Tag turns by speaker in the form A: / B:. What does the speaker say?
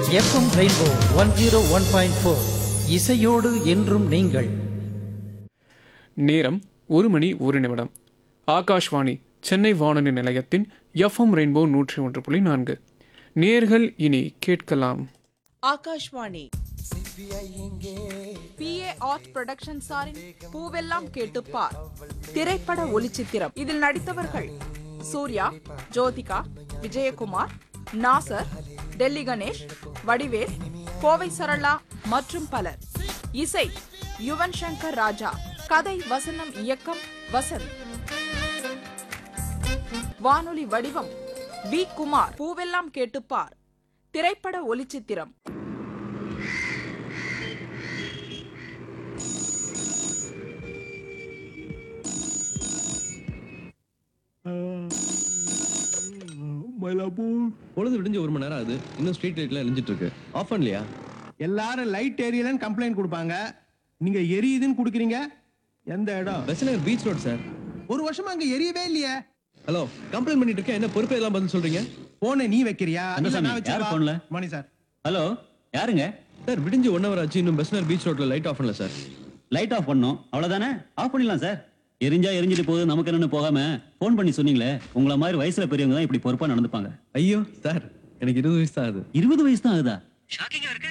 A: FM rainbow one zero one point four இசையோடு என்றும் நீங்கள்
B: நேரம் ஒரு மணி ஒரு நிமிடம் ஆகாஷ்வாணி சென்னை வானொலி நிலையத்தின் எஃப்எம் ரெயின்போ நூற்றி ஒன்று புள்ளி நான்கு நேர்கள் இனி கேட்கலாம்
C: ஆகாஷ்வாணி பிஏ ஆர்ட் புரொடக்ஷன் சாரின் பூவெல்லாம் கேட்டுப்பார் திரைப்பட ஒளிச்சித்திரம் இதில் நடித்தவர்கள் சூர்யா ஜோதிகா விஜயகுமார் நாசர் டெல்லி கணேஷ் வடிவேல் கோவை சரளா மற்றும் பலர் இசை யுவன் சங்கர் ராஜா கதை வசனம் இயக்கம் வசந்த் வானொலி வடிவம் வி குமார் பூவெல்லாம் கேட்டுப்பார் திரைப்பட ஒளிச்சித்திரம்
D: பொழுது விடிஞ்சு ஒரு மணி நேரம் ஆகுது இன்னும் ஸ்ட்ரீட் லைட்ல எரிஞ்சிட்டு இருக்கு ஆஃப் பண்ணலையா
E: எல்லாரும் லைட் ஏரியலன்னு கம்ப்ளைண்ட் கொடுப்பாங்க நீங்க எரியுதுன்னு குடுக்குறீங்க எந்த இடம்
D: பெசநகர் பீச் ரோட் சார்
E: ஒரு வருஷமா அங்க எரியவே இல்லையே
D: ஹலோ கம்ப்ளைண்ட் பண்ணிட்டு இருக்கேன் என்ன பொறுப்பே எல்லாம் பதில் சொல்றீங்க
E: போனை நீ வைக்கிறியா இல்ல
F: கந்தசாமி,
E: நான்
F: யார்
E: வச்சிருவா?
F: போன்ல?
E: மணி சார்
F: ஹலோ யாருங்க
D: சார் விடிஞ்சு ஒன் ஹவர் ஆச்சு இன்னும் பெசநகர் பீச் ரோட்ல லைட் ஆஃப் பண்ணல சார்
F: லைட் ஆஃப் பண்ணோம் அவ்வளவுதானே ஆஃப் பண்ணிடலாம் சார் எரிஞ்சா எரிஞ்சிட்டு போகுது நமக்கு என்னன்னு போகாம ஃபோன் பண்ணி சொன்னீங்களே உங்கள மாதிரி வயசுல பெரியவங்க தான் இப்படி பொறுப்பா நடந்துப்பாங்க
D: ஐயோ சார் எனக்கு இருபது வயசு தான் ஆகுது
F: இருபது வயசு தான் ஆகுதா